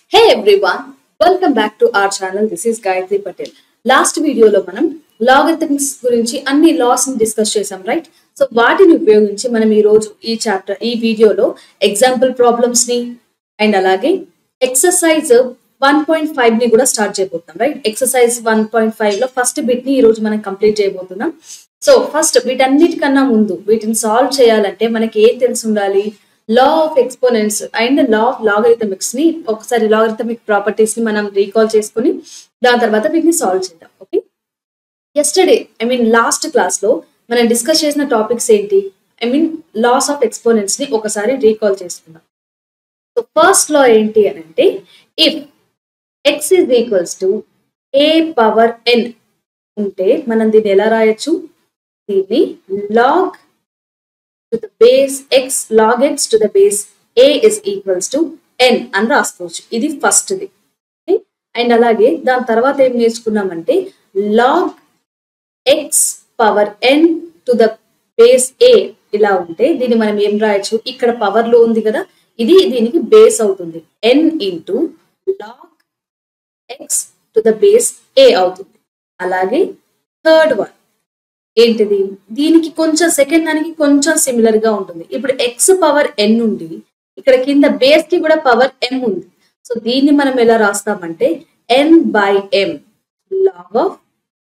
hey everyone welcome back to our channel this is Gayatri Patel last వీడియోలో మనం logarithms గురించి అన్ని లాస్ ని డిస్కస్ చేసాం రైట్ సో వాటిని ఉపయోగించి మనం ఈ రోజు ఈ చాప్టర్ ఈ వీడియోలో ఎగ్జాంపుల్ ప్రాబ్లమ్స్ ని అండ్ అలాగే ఎక్సర్సైజ్ వన్ పాయింట్ ఫైవ్ ని కూడా స్టార్ట్ చేయబోతున్నాం right exercise one point five లో ఫస్ట్ బిట్ ని ఈ రోజు మనం కంప్లీట్ చేయబోతున్నాం సో ఫస్ట్ వీటన్నిటికన్నా ముందు వీటిని సాల్వ్ చేయాలంటే మనకి ఏం తెలిసి ఉండాలి law of exponents and law of logarithmics ని ఒకసారి లాగరిథమిక్ ప్రాపర్టీస్ ని మనం రీకాల్ చేసుకుని దాని తర్వాత వీటిని సాల్వ్ చేద్దాం okay yesterday I mean last class లో మనం డిస్కస్ చేసిన టాపిక్స్ ఏంటి I mean laws of exponents ని ఒకసారి రీకాల్ చేసుకుందాం సో ఫస్ట్ లా ఏంటి అని అంటే if x is equals to a power n ఉంటే మనం దీన్ని ఎలా రాయొచ్చు దీన్ని log to the base x log x to the base a is equals to n అని రాసుకోవచ్చు ఇది ఫస్ట్ది అండ్ అలాగే దాని తర్వాత ఏం నేర్చుకున్నామంటే log x power n to the base a ఇలా ఉంటే దీన్ని మనం ఏం రాయొచ్చు ఇక్కడ పవర్ లో ఉంది కదా ఇది దీనికి బేస్ అవుతుంది n into log x to the base a అవుతుంది అలాగే థర్డ్ వన్ ఏంటిది దీనికి కొంచెం సెకండ్ దానికి కొంచెం సిమిలర్ గా ఉంటుంది ఇప్పుడు ఎక్స్ పవర్ ఎన్ ఉంది ఇక్కడ కింద బేస్ కి కూడా పవర్ ఎం ఉంది సో దీన్ని మనం ఎలా రాస్తామంటే n by m log of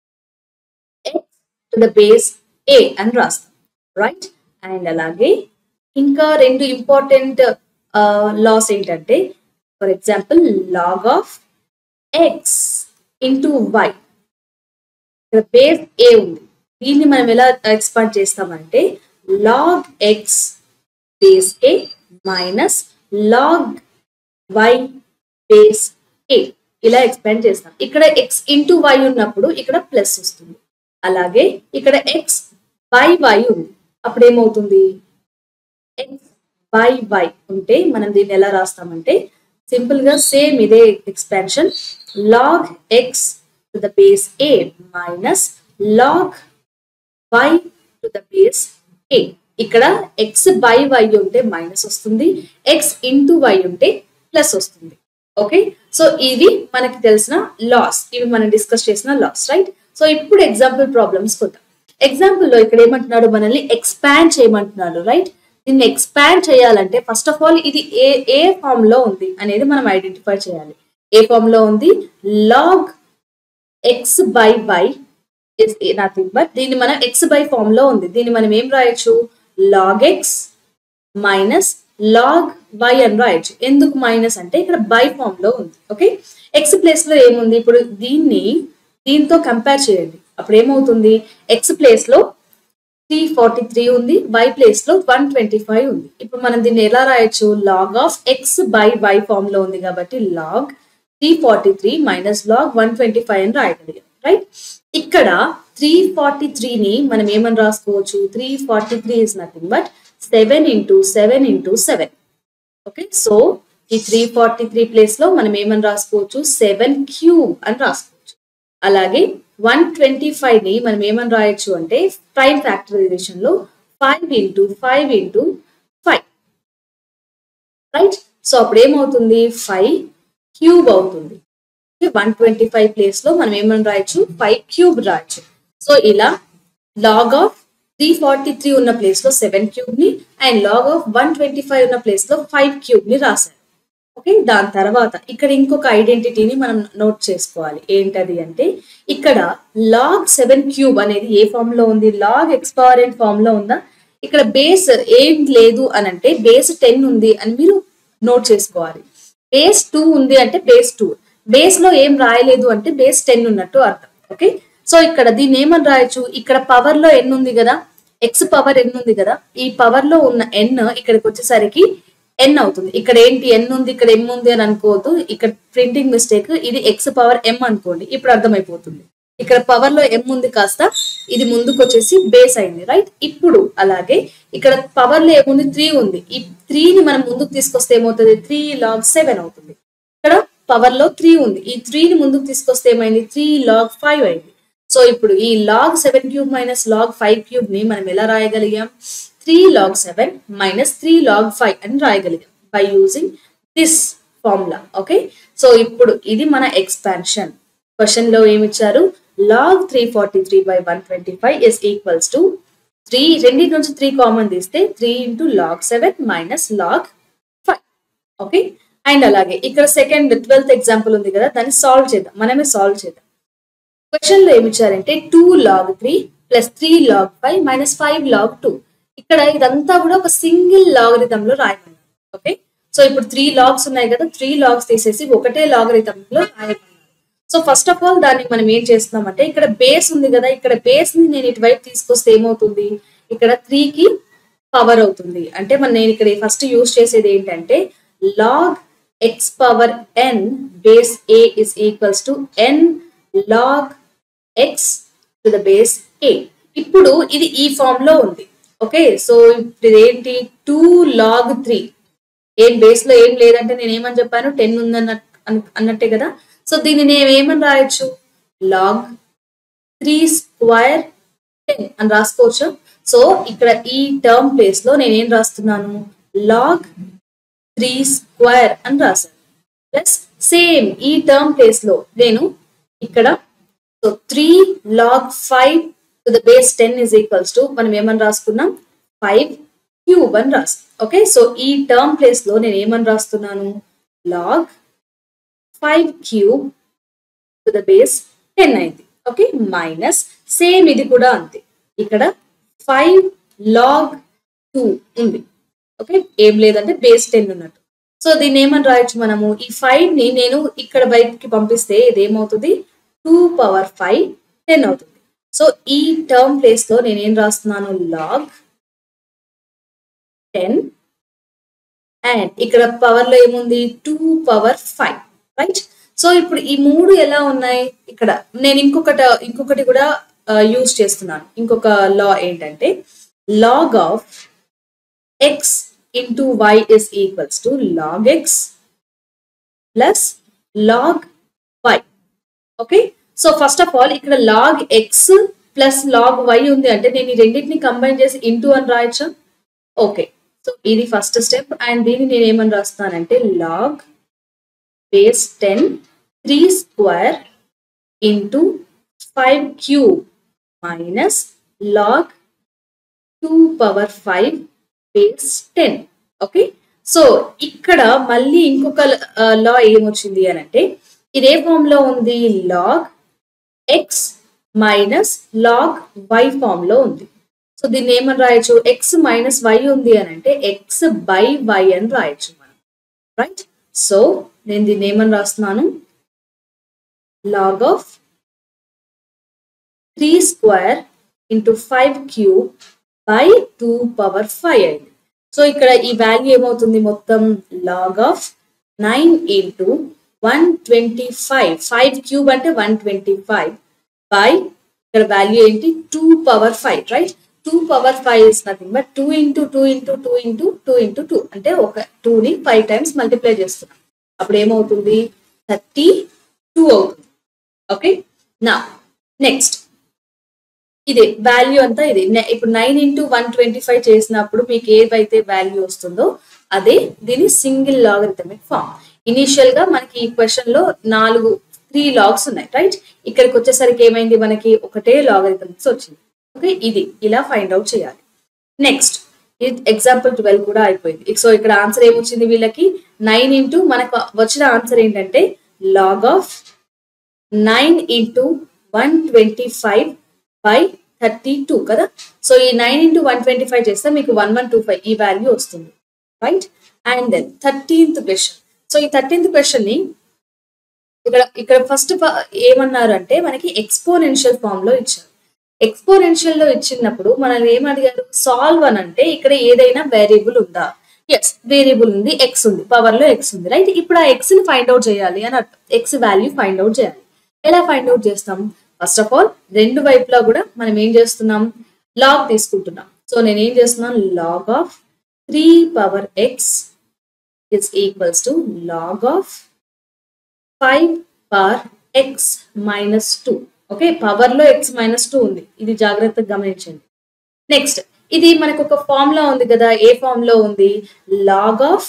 x to the base a అని రాస్తాం రైట్ అండ్ అలాగే ఇంకా రెండు ఇంపార్టెంట్ లాస్ ఏంటంటే for example log of x into y ఇక్కడ బేస్ ఏ ఉంది దీన్ని మనం ఎలా ఎక్స్పాండ్ చేస్తామంటే log x base a minus log y base a ఇలా ఎక్స్పాండ్ చేస్తాం ఇక్కడ ఎక్స్ ఇంటూ వై ఉన్నప్పుడు ఇక్కడ ప్లస్ వస్తుంది అలాగే ఇక్కడ ఎక్స్ బై వై ఉంది అప్పుడు ఏమవుతుంది ఎక్స్ బై వై ఉంటే మనం దీన్ని ఎలా రాస్తామంటే సింపుల్ గా సేమ్ ఇదే expansion log x to the base a minus log y to the base a ఇక్కడ ఎక్స్ బై వై ఉంటే మైనస్ వస్తుంది ఎక్స్ ఇంటూ వై ఉంటే ప్లస్ వస్తుంది ఓకే సో ఇవి మనకి తెలిసిన లాస్ ఇవి మనం డిస్కస్ చేసిన లాస్ రైట్ సో ఇప్పుడు ఎగ్జాంపుల్ ప్రాబ్లమ్స్ కొద్దాం ఎగ్జాంపుల్ లో ఇక్కడ ఏమంటున్నాడు మనల్ని ఎక్స్పాండ్ చేయమంటున్నాడు రైట్ దీన్ని ఎక్స్పాండ్ చేయాలంటే ఫస్ట్ ఆఫ్ ఆల్ ఇది ఏ ఏ ఫామ్ లో ఉంది అనేది మనం ఐడెంటిఫై చేయాలి ఏ ఫామ్ లో ఉంది log x by y is nothing but దీన్ని మనం ఎక్స్ బై ఫామ్ లో ఉంది దీన్ని మనం ఏం రాయొచ్చు log x minus log y అని రాయొచ్చు ఎందుకు మైనస్ అంటే ఇక్కడ బై ఫామ్ లో ఉంది ఓకే ఎక్స్ ప్లేస్ లో ఏముంది ఇప్పుడు దీన్ని దీంతో కంపేర్ చేయండి అప్పుడు ఏమవుతుంది ఎక్స్ ప్లేస్ లో త్రీ ఫార్టీ త్రీ ఉంది వై ప్లేస్ లో వన్ ట్వంటీ ఫైవ్ ఉంది ఇప్పుడు మనం దీన్ని ఎలా రాయొచ్చు log of x by y form లో ఉంది కాబట్టి log three forty three minus log one twenty five అని రాయగలిగాం రైట్ ఇక్కడ త్రీ ఫార్టీ త్రీని మనం ఏమని రాసుకోవచ్చు three forty three is nothing but seven into seven into seven okay so ఈ త్రీ ఫార్టీ త్రీ ప్లేస్ లో మనం ఏమని రాసుకోవచ్చు సెవెన్ క్యూబ్ అని రాసుకోవచ్చు అలాగే వన్ ట్వంటీ ఫైవ్ ని మనం ఏమని రాయొచ్చు అంటే ప్రైమ్ ఫ్యాక్టరైజేషన్ లో five into five into five right so అప్పుడు ఏమవుతుంది ఫైవ్ క్యూబ్ అవుతుంది వన్ ట్వంటీ ఫైవ్ ప్లేస్ లో మనం ఏమని రాయొచ్చు ఫైవ్ క్యూబ్ రాయొచ్చు సో ఇలా log of three forty three ఉన్న ప్లేస్ లో సెవెన్ క్యూబ్ ని and log of one twenty five ఉన్న ప్లేస్ లో ఫైవ్ క్యూబ్ ని రాశారు ఓకే దాని తర్వాత ఇక్కడ ఇంకొక ఐడెంటిటీని మనం నోట్ చేసుకోవాలి ఏంటది అంటే ఇక్కడ లాగ్ సెవెన్ క్యూబ్ అనేది ఏ ఫామ్ లో ఉంది లాగ్ ఎక్స్పారెంట్ ఫామ్ లో ఉందా ఇక్కడ బేస్ ఏం లేదు అని అంటే బేస్ టెన్ ఉంది అని మీరు నోట్ చేసుకోవాలి బేస్ టూ ఉంది అంటే బేస్ టూ బేస్ లో ఏం రాయలేదు అంటే బేస్ టెన్ ఉన్నట్టు అర్థం ఓకే సో ఇక్కడ దీన్ని ఏమని రాయొచ్చు ఇక్కడ పవర్ లో ఎన్ ఉంది కదా ఎక్స్ పవర్ ఎన్ ఉంది కదా ఈ పవర్ లో ఉన్న ఎన్ ఇక్కడికి వచ్చేసరికి ఎన్ అవుతుంది ఇక్కడ ఏంటి ఎన్ ఉంది ఇక్కడ ఎం ఉంది అని అనుకోవద్దు ఇక్కడ ప్రింటింగ్ మిస్టేక్ ఇది ఎక్స్ పవర్ ఎం అనుకోండి ఇప్పుడు అర్థమైపోతుంది ఇక్కడ పవర్ లో ఎం ఉంది కాస్త ఇది ముందుకు వచ్చేసి బేస్ అయింది రైట్ ఇప్పుడు అలాగే ఇక్కడ పవర్ లో ఏముంది త్రీ ఉంది ఈ త్రీని మనం ముందుకు తీసుకొస్తే ఏమవుతుంది త్రీ లాగ్ సెవెన్ అవుతుంది ఇక్కడ పవర్ లో త్రీ ఉంది ఈ త్రీని ముందుకు తీసుకొస్తే ఏమైంది త్రీ లాగ్ ఫైవ్ అయింది సో ఇప్పుడు ఈ log seven cube minus log five cube ని మనం ఎలా రాయగలిగాం three log seven minus three log five అని రాయగలిగాం by using this formula okay so ఇప్పుడు ఇది మన ఎక్స్పాన్షన్ క్వశ్చన్ లో ఏమి ఇచ్చారు log three forty three by one twenty five is equals to three రెండింటి నుంచి త్రీ కామన్ తీస్తే three into log seven minus log five okay and అలాగే ఇక్కడ సెకండ్ ట్వెల్త్ ఎగ్జాంపుల్ ఉంది కదా దాన్ని సాల్వ్ చేద్దాం మనమే సాల్వ్ చేద్దాం క్వశ్చన్ లో ఏమి ఇచ్చారంటే two log three plus three log five minus five log two ఇక్కడ ఇదంతా కూడా ఒక సింగిల్ లాగరిథం లో రాయమన్నారు ఓకే సో ఇప్పుడు త్రీ లాగ్స్ ఉన్నాయి కదా త్రీ లాగ్స్ తీసేసి ఒకటే లాగరిథం లో రాయమన్నారు సో ఫస్ట్ ఆఫ్ ఆల్ దాన్ని మనం ఏం చేస్తున్నామంటే ఇక్కడ బేస్ ఉంది కదా ఇక్కడ బేస్ ని నేను ఇటువైపు తీసుకొస్తే ఏమవుతుంది ఇక్కడ త్రీ కి పవర్ అవుతుంది అంటే మన నేను ఇక్కడ ఫస్ట్ యూజ్ చేసేది ఏంటంటే log x power n base a is equals to n log x to the base a ఇప్పుడు ఇది ఈ ఫామ్ లో ఉంది ఓకే సో ఇప్పుడు ఇదేంటి టూ లాగ్ త్రీ ఏం బేస్ లో ఏం లేదంటే నేను ఏమని చెప్పాను టెన్ ఉందన్న అన్- అన్నట్టే కదా సో దీన్ని నేను ఏమని రాయొచ్చు లాగ్ త్రీ స్క్వైర్ టెన్ అని రాసుకోవచ్చు సో ఇక్కడ ఈ టర్మ్ ప్లేస్ లో నేను ఏం రాస్తున్నాను లాగ్ త్రీ స్క్వేర్ అని రాశాను ప్లస్ సేమ్ ఈ టర్మ్ ప్లేస్ లో నేను ఇక్కడ so three log five to the base ten is equals to మనం ఏమని రాసుకున్నాం ఫైవ్ క్యూబ్ అని రాస్తాం ఓకే సో ఈ టర్మ్ ప్లేస్ లో నేను ఏమని రాస్తున్నాను log five cube to the base ten అయింది ఓకే మైనస్ సేమ్ ఇది కూడా అంతే ఇక్కడ ఫైవ్ లాగ్ టూ ఉంది ఓకే ఏం లేదంటే బేస్ టెన్ ఉన్నట్టు సో దీన్ని ఏమని రాయొచ్చు మనము ఈ ఫైవ్ ని నేను ఇక్కడ బయటికి పంపిస్తే ఇది ఏమవుతుంది టూ పవర్ ఫైవ్ టెన్ అవుతుంది సో ఈ టర్మ్ ప్లేస్ లో నేను ఏం రాస్తున్నాను లాగ్ టెన్ అండ్ ఇక్కడ పవర్ లో ఏముంది two power five right so ఇప్పుడు ఈ మూడు ఎలా ఉన్నాయి ఇక్కడ నేను ఇంకొకటి ఇంకొకటి కూడా యూజ్ చేస్తున్నాను ఇంకొక లా ఏంటంటే log of x into y is equals to log x plus log y okay so first of all ఇక్కడ log x plus log y ఉంది అంటే నేను ఈ రెండింటిని కంబైన్ చేసి ఇంటూ అని రాయొచ్చా ఓకే సో ఇది ఫస్ట్ స్టెప్ అండ్ దీన్ని నేను ఏమని రాస్తానంటే log base ten three square into five cube minus log two power five base ten okay so ఇక్కడ మళ్ళీ ఇంకొక లా ఏమొచ్చింది అని అంటే ఇదే ఫామ్ లో ఉంది log x minus log y form లో ఉంది సో దీన్ని ఏమని రాయొచ్చు ఎక్స్ మైనస్ వై ఉంది అని అంటే ఎక్స్ బై వై అని రాయొచ్చు మనం రైట్ సో నేను దీన్ని ఏమని రాస్తున్నాను log of three square into five cube by two power five అయింది సో ఇక్కడ ఈ వాల్యూ ఏమవుతుంది మొత్తం log of nine into one twenty five five cube అంటే వన్ ట్వంటీ ఫైవ్ బై ఇక్కడ వాల్యూ ఏంటి two power five right two power five is nothing but two into two into two into two into two అంటే ఒక టూని five times multiply చేస్తున్నాం అప్పుడు ఏమవుతుంది thirty two అవుతుంది ఓకే నా నెక్స్ట్ ఇదే వాల్యూ అంతా ఇది నె- ఇప్పుడు nine into one twenty five చేసినప్పుడు మీకు ఏవైతే వాల్యూ వస్తుందో అదే దీని సింగిల్ లాగరిథమిక్ ఫామ్ ఇనీషియల్ గా మనకి ఈ క్వశ్చన్ లో నాలుగు త్రీ లాగ్స్ ఉన్నాయి రైట్ ఇక్కడికి వచ్చేసరికి ఏమైంది మనకి ఒకటే లాగరిథమిక్స్ వచ్చింది ఓకే ఇది ఇలా ఫైండ్ అవుట్ చేయాలి నెక్స్ట్ ఇది ఎగ్జాంపుల్ ట్వెల్వ్ కూడా అయిపోయింది సో ఇక్కడ ఆన్సర్ ఏమొచ్చింది వీళ్ళకి నైన్ ఇంటూ మనకు వచ్చిన ఆన్సర్ ఏంటంటే log of nine into one twenty five by thirty two కదా సో ఈ nine into one twenty five చేస్తే మీకు వన్ వన్ టూ ఫైవ్ ఈ వాల్యూ వస్తుంది right and then thirteenth question so ఈ థర్టీన్త్ క్వశ్చన్ ని ఇక్కడ ఇక్కడ ఫస్ట్ ఏమన్నారు అంటే మనకి ఎక్స్పోనెన్షియల్ ఫామ్ లో ఇచ్చారు ఎక్స్పోనెన్షియల్ లో ఇచ్చినప్పుడు మనల్ని ఏమడిగారు సాల్వ్ అని అంటే ఇక్కడ ఏదైనా వేరియబుల్ ఉందా ఎస్ వేరియబుల్ ఉంది ఎక్స్ ఉంది పవర్ లో ఎక్స్ ఉంది రైట్ ఇప్పుడు ఆ ఎక్స్ ని ఫైండ్ అవుట్ చేయాలి అని అర్థం ఎక్స్ వాల్యూ ఫైండ్ అవుట్ చేయాలి ఎలా ఫైండ్ అవుట్ చేస్తాం ఫస్ట్ ఆఫ్ ఆల్ రెండు వైపులా కూడా మనం ఏం చేస్తున్నాం లాగ్ తీసుకుంటున్నాం సో నేను ఏం చేస్తున్నాను log of three power x is equals to log of five power x minus two okay power లో ఎక్స్ మైనస్ టూ ఉంది ఇది జాగ్రత్తగా గమనించండి నెక్స్ట్ ఇది మనకు ఒక ఫార్ములా ఉంది కదా ఏ ఫామ్ లో ఉంది log of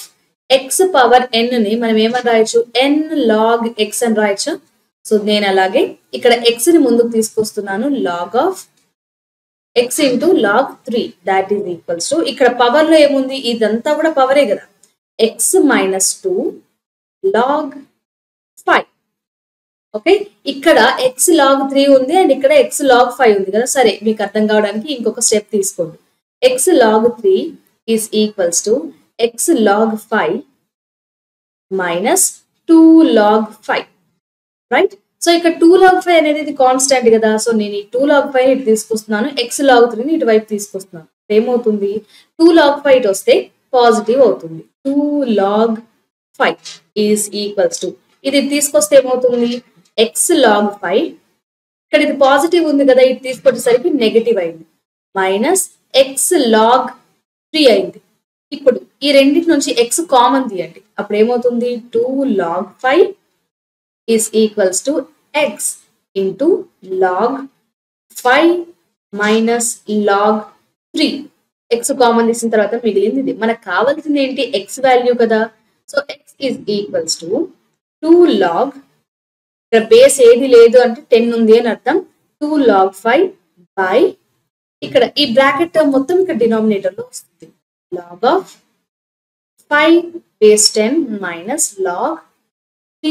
x power n ని మనం ఏమని రాయొచ్చు ఎన్ లాగ్ ఎక్స్ అని రాయొచ్చు సో నేను అలాగే ఇక్కడ ఎక్స్ ని ముందుకు తీసుకొస్తున్నాను log of x into log three that is equals to ఇక్కడ పవర్ లో ఏముంది ఇదంతా కూడా పవరే కదా x minus two log five okay ఇక్కడ ఎక్స్ లాగ్ త్రీ ఉంది అండ్ ఇక్కడ ఎక్స్ లాగ్ ఫైవ్ ఉంది కదా సరే మీకు అర్థం కావడానికి ఇంకొక స్టెప్ తీసుకోండి x log three is equals to x log five minus two log five right so ఇక్కడ టూ లాగ్ ఫైవ్ అనేది ఇది కాన్స్టెంట్ కదా సో నేను ఈ టూ లాగ్ ఫైవ్ ఇటు తీసుకొస్తున్నాను ఎక్స్ లాగ్ త్రీని ఇటువైపు తీసుకొస్తున్నాను ఏమవుతుంది టూ లాగ్ ఫైవ్ ఇటు వస్తే పాజిటివ్ అవుతుంది two log five is equals to ఇది తీసుకొస్తే ఏమవుతుంది ఎక్స్ లాగ్ ఫైవ్ ఇక్కడ ఇది పాజిటివ్ ఉంది కదా ఇది తీసుకొచ్చేసరికి నెగటివ్ అయింది మైనస్ ఎక్స్ లాగ్ త్రీ అయింది ఇప్పుడు ఈ రెండింటి నుంచి ఎక్స్ కామన్ తీయండి అప్పుడు ఏమవుతుంది two log five is equals to x into log five minus log three x common తీసిన తర్వాత మిగిలింది ఇది మనకు కావాల్సింది ఏంటి ఎక్స్ వాల్యూ కదా so x is equals to two log ఇక్కడ బేస్ ఏది లేదు అంటే టెన్ ఉంది అని అర్థం టూ లాగ్ ఫైవ్ బై ఇక్కడ ఈ బ్రాకెట్ టర్మ్ మొత్తం ఇక్కడ డినామినేటర్ లో వస్తుంది log of five base ten minus log three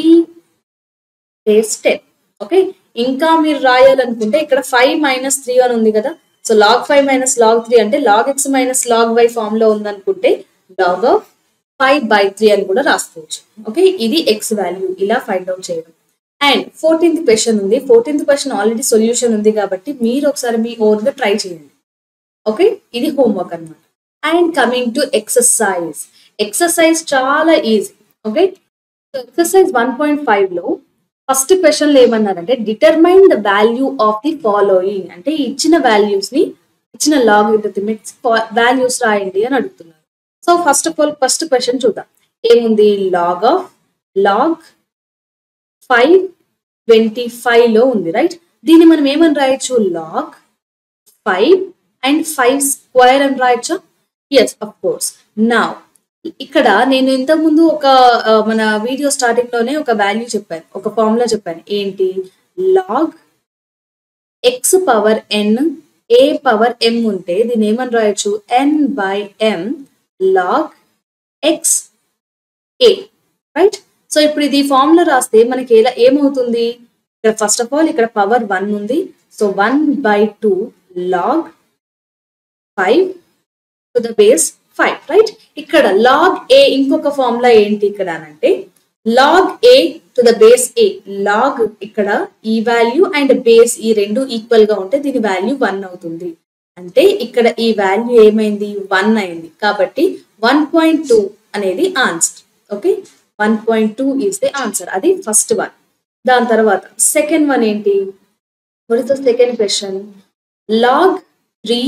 base ten okay ఇంకా మీరు రాయాలనుకుంటే ఇక్కడ ఫైవ్ మైనస్ త్రీ అని ఉంది కదా so log five minus log three అంటే log x minus log y form లో ఉందనుకుంటే log of five by three అని కూడా రాసుకోవచ్చు ఓకే ఇది ఎక్స్ వాల్యూ ఇలా ఫైండ్ అవుట్ చేయడం అండ్ ఫోర్టీన్త్ క్వశ్చన్ ఉంది ఫోర్టీన్త్ క్వశ్చన్ ఆల్రెడీ సొల్యూషన్ ఉంది కాబట్టి మీరు ఒకసారి మీ ఓన్ గా ట్రై చేయండి ఓకే ఇది హోంవర్క్ అన్నమాట and coming to exercise exercise చాలా easy okay exercise one point five లో ఫస్ట్ క్వశ్చన్ లో ఏమన్నారంటే determine the value of the following అంటే ఇచ్చిన వాల్యూస్ ని ఇచ్చిన లాగ్ లిమిట్స్ వాల్యూస్ రాయండి అని అడుగుతున్నారు so first of all first question చూద్దాం ఏముంది log of log five twenty five లో ఉంది రైట్ దీన్ని మనం ఏమని రాయొచ్చు log five and five square అని రాయొచ్చా ఎస్ అఫ్ కోర్స్ నా ఇక్కడ నేను ఇంతకు ముందు ఒక ఆ, మన వీడియో స్టార్టింగ్ లోనే ఒక వాల్యూ చెప్పాను ఒక ఫార్ములా చెప్పాను ఏంటి log x power n a power m ఉంటే దీన్ని ఏమని రాయొచ్చు n by m log x a right so ఇప్పుడు ఇది ఫార్ములా రాస్తే మనకి ఎలా ఏమవుతుంది ఇక్కడ ఫస్ట్ ఆఫ్ ఆల్ ఇక్కడ పవర్ వన్ ఉంది so one by two log five to the base five right ఇక్కడ లాగ్ ఏ ఇంకొక ఫార్ములా ఏంటి ఇక్కడ అనంటే log a to the base a log ఇక్కడ ఈ వాల్యూ అండ్ బేస్ ఈ రెండు ఈక్వల్ గా ఉంటే దీని వాల్యూ వన్ అవుతుంది అంటే ఇక్కడ ఈ వాల్యూ ఏమైంది వన్ అయింది కాబట్టి వన్ పాయింట్ టూ అనేది answer okay one point two is the answer అది ఫస్ట్ వన్ దాని తర్వాత సెకండ్ వన్ ఏంటి what is the second question log 3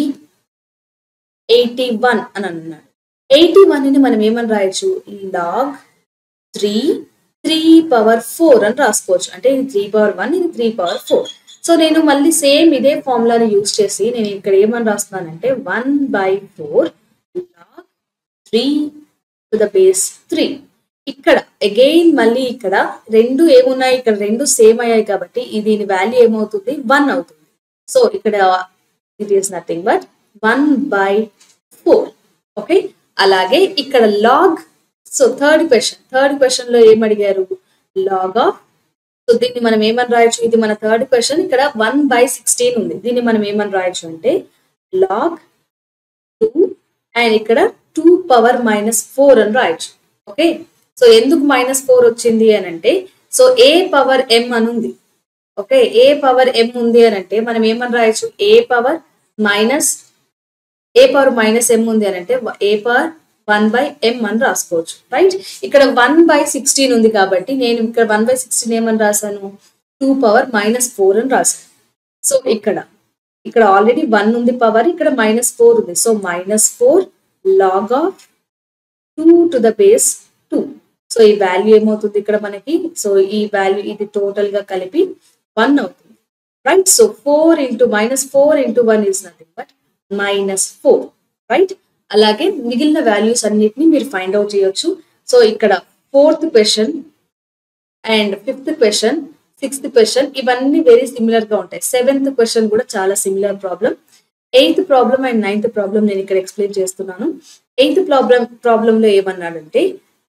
81 అని అన్నాడు ఎయిటీ వన్ ని మనం ఏమని రాయొచ్చు log three three power four అని రాసుకోవచ్చు అంటే ఇది త్రీ పవర్ వన్ ఇది త్రీ పవర్ ఫోర్ సో నేను మళ్ళీ సేమ్ ఇదే ఫార్ములాని యూజ్ చేసి నేను ఇక్కడ ఏమని రాస్తున్నానంటే one by four log three to the base three ఇక్కడ అగైన్ మళ్ళీ ఇక్కడ రెండు ఏమున్నాయి ఇక్కడ రెండు సేమ్ అయ్యాయి కాబట్టి ఇది దీని వాల్యూ ఏమవుతుంది వన్ అవుతుంది సో ఇక్కడ it is nothing but one by four okay అలాగే ఇక్కడ log so third question third question లో ఏం అడిగారు లాగ్ ఆఫ్ సో దీన్ని మనం ఏమని రాయొచ్చు ఇది మన థర్డ్ క్వశ్చన్ ఇక్కడ వన్ బై సిక్స్టీన్ ఉంది దీన్ని మనం ఏమని రాయొచ్చు అంటే లాగ్ టూ అండ్ ఇక్కడ టూ పవర్ మైనస్ ఫోర్ అని రాయొచ్చు ఓకే సో ఎందుకు మైనస్ ఫోర్ వచ్చింది అని అంటే సో ఏ పవర్ ఎం అని ఉంది ఓకే ఏ పవర్ ఎం ఉంది అని అంటే మనం ఏమని రాయొచ్చు a power minus a power minus m ఉంది అని అంటే a power one by m అని రాసుకోవచ్చు రైట్ ఇక్కడ వన్ బై సిక్స్టీన్ ఉంది కాబట్టి నేను ఇక్కడ వన్ బై సిక్స్టీన్ ఏమని రాశాను టూ పవర్ మైనస్ ఫోర్ అని రాశాను సో ఇక్కడ ఇక్కడ ఆల్రెడీ వన్ ఉంది పవర్ ఇక్కడ మైనస్ ఫోర్ ఉంది so minus four log of two to the base two so ఈ వాల్యూ ఏమవుతుంది ఇక్కడ మనకి సో ఈ వాల్యూ ఇది టోటల్ గా కలిపి వన్ అవుతుంది right so four into minus four into one is nothing but minus four right అలాగే మిగిలిన వాల్యూస్ అన్నిటిని మీరు ఫైండ్ అవుట్ చేయొచ్చు సో ఇక్కడ fourth question and fifth question sixth question ఇవన్నీ వెరీ సిమిలర్ గా ఉంటాయి సెవెంత్ క్వశ్చన్ కూడా చాలా similar problem eighth problem and ninth problem నేను ఇక్కడ ఎక్స్ప్లెయిన్ చేస్తున్నాను ఎయిత్ ప్రాబ్లం ప్రాబ్లంలో ఏమన్నాడంటే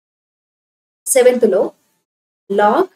సెవెంత్ లో log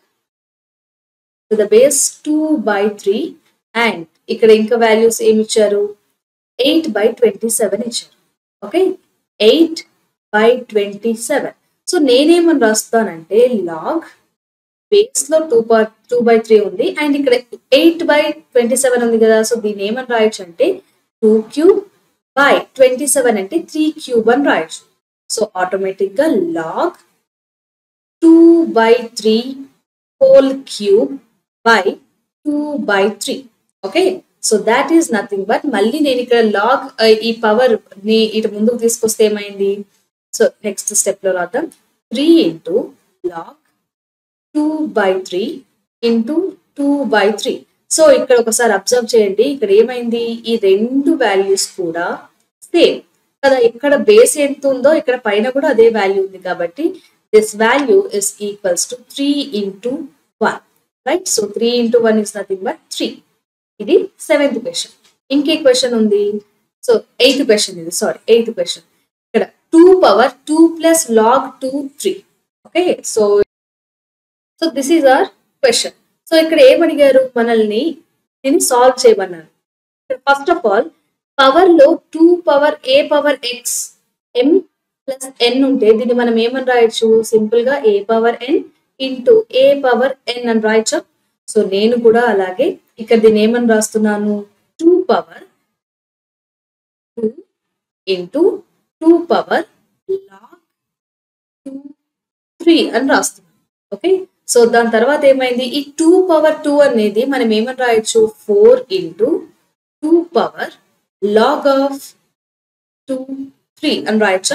to the base two by three and ఇక్కడ ఇంకా వాల్యూస్ ఏమి ఇచ్చారు ఎయిట్ బై ట్వంటీ సెవెన్ ఇచ్చారు okay eight by twenty seven so నేనేమని రాస్తానంటే లాగ్ బేస్ లో two by two by three ఉంది అండ్ ఇక్కడ ఎయిట్ బై ట్వంటీ సెవెన్ ఉంది కదా సో దీన్ని ఏమని రాయొచ్చు అంటే two cube by twenty seven అంటే త్రీ క్యూబ్ అని రాయొచ్చు సో ఆటోమేటిక్ గా log two by three whole cube by two by three okay so that is nothing but మళ్ళీ నేను ఇక్కడ లాగ్ ఈ పవర్ ని ఇటు ముందుకు తీసుకొస్తే ఏమైంది సో నెక్స్ట్ స్టెప్ లో రాద్దాం three into log two by three into two by three so ఇక్కడ ఒకసారి అబ్జర్వ్ చేయండి ఇక్కడ ఏమైంది ఈ రెండు వాల్యూస్ కూడా సేమ్ కదా ఇక్కడ బేస్ ఎంత ఉందో ఇక్కడ పైన కూడా అదే వాల్యూ ఉంది కాబట్టి this value is equals to three into one right so three into one is nothing but three ఇది సెవెంత్ క్వశ్చన్ ఇంకే క్వశ్చన్ ఉంది సో ఎయిత్ క్వశ్చన్ ఇది సారీ ఎయిత్ క్వశ్చన్ ఇక్కడ two power two plus log two three okay so so this is our question so ఇక్కడ ఏమడిగారు మనల్ని దీన్ని solve చేయమన్నారు ఫస్ట్ ఆఫ్ ఆల్ పవర్ లో two power a power x m plus n ఉంటే దీన్ని మనం ఏమని రాయొచ్చు సింపుల్ గా a power n into a power n అని రాయొచ్చు సో నేను కూడా అలాగే ఇక్కడ దీన్ని ఏమని రాస్తున్నాను two power two into two power log two three అని రాస్తున్నాను ఓకే సో దాని తర్వాత ఏమైంది ఈ టూ పవర్ టూ అనేది మనం ఏమని రాయొచ్చు four into two power log of two three అని రాయొచ్చా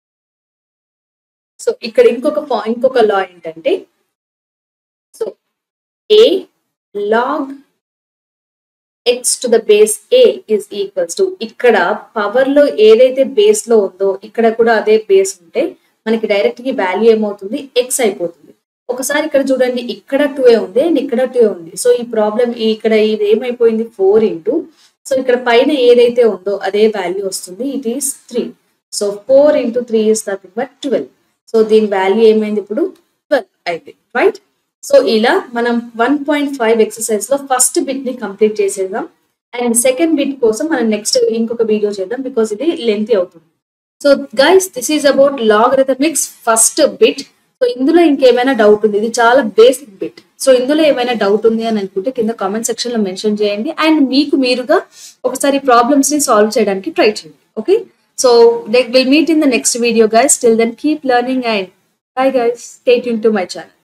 సో ఇక్కడ ఇంకొక పా- ఇంకొక లా ఏంటంటే so a log x to the base a is equals to ఇక్కడ పవర్ లో ఏదైతే బేస్ లో ఉందో ఇక్కడ కూడా అదే బేస్ ఉంటే మనకి డైరెక్ట్ గా వాల్యూ ఏమవుతుంది ఎక్స్ అయిపోతుంది ఒకసారి ఇక్కడ చూడండి ఇక్కడ టూ ఏ ఉంది అండ్ ఇక్కడ టూ ఏ ఉంది సో ఈ ప్రాబ్లం ఇక్కడ ఇది ఏమైపోయింది ఫోర్ ఇంటూ సో ఇక్కడ పైన ఏదైతే ఉందో అదే వాల్యూ వస్తుంది it is three so four into three is nothing but twelve so దీని వాల్యూ ఏమైంది ఇప్పుడు ట్వెల్వ్ అయితే రైట్ సో ఇలా మనం వన్ పాయింట్ ఫైవ్ ఎక్సర్సైజ్ లో ఫస్ట్ బిట్ ని కంప్లీట్ చేసేద్దాం అండ్ సెకండ్ బిట్ కోసం మనం నెక్స్ట్ ఇంకొక వీడియో చేద్దాం బికాస్ ఇది లెంతీ అవుతుంది so guys this is about logarithmics first bit so ఇందులో ఇంకేమైనా డౌట్ ఉంది ఇది చాలా బేసిక్ బిట్ సో ఇందులో ఏమైనా డౌట్ ఉంది అని అనుకుంటే కింద కామెంట్ సెక్షన్ లో మెన్షన్ చేయండి అండ్ మీకు మీరుగా ఒకసారి ప్రాబ్లమ్స్ ని సాల్వ్ చేయడానికి ట్రై చేయండి okay so will meet in the next video guys till then keep learning and bye guys stay tuned to my channel